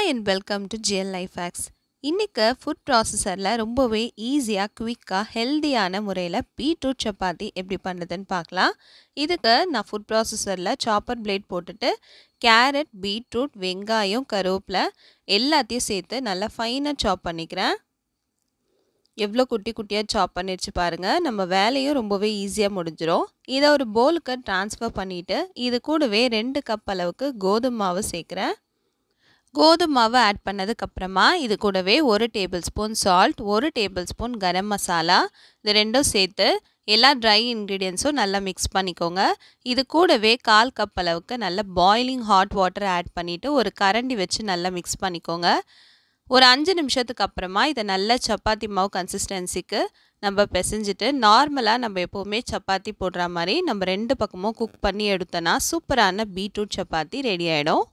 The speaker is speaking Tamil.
hi and welcome to GL life hacks இன்றைக்கி ஃபுட் ப்ராசஸரில் ரொம்பவே ஈஸியாக குவிக்காக ஹெல்தியான முறையில் பீட்ரூட் சப்பாத்தி எப்படி பண்ணுறதுன்னு பார்க்கலாம் இதுக்கு நான் ஃபுட் ப்ராசஸரில் சாப்பர் பிளேட் போட்டுட்டு கேரட் பீட்ரூட் வெங்காயம் கருவேப்பிலை எல்லாத்தையும் சேர்த்து நல்லா ஃபைனாக சாப் பண்ணிக்கிறேன் எவ்வளோ குட்டி குட்டியாக சாப் பண்ணிடுச்சு பாருங்கள் நம்ம வேலையும் ரொம்பவே ஈஸியாக முடிஞ்சிடும் இதை ஒரு போலுக்கு ட்ரான்ஸ்ஃபர் பண்ணிவிட்டு இது கூடவே ரெண்டு கப் அளவுக்கு கோதுமை மாவு சேர்க்குறேன் கோதுமை மாவு ஆட் பண்ணதுக்கப்புறமா இது கூடவே ஒரு டேபிள் ஸ்பூன் சால்ட் ஒரு டேபிள் ஸ்பூன் கரம் மசாலா இது ரெண்டும் சேர்த்து எல்லா ட்ரை இன்க்ரீடியன்ஸும் நல்லா மிக்ஸ் பண்ணிக்கோங்க இது கூடவே கால் கப் அளவுக்கு நல்ல பாய்லிங் ஹாட் வாட்டர் ஆட் பண்ணிவிட்டு ஒரு கரண்டி வச்சு நல்லா மிக்ஸ் பண்ணிக்கோங்க ஒரு அஞ்சு நிமிஷத்துக்கு அப்புறமா இதை நல்ல சப்பாத்தி மாவு கன்சிஸ்டன்சிக்கு நம்ம பிசைஞ்சிட்டு நார்மலாக நம்ம எப்போவுமே சப்பாத்தி போடுற மாதிரி நம்ம ரெண்டு பக்கமும் குக் பண்ணி எடுத்தோன்னா சூப்பரான பீட்ரூட் சப்பாத்தி ரெடி ஆகிடும்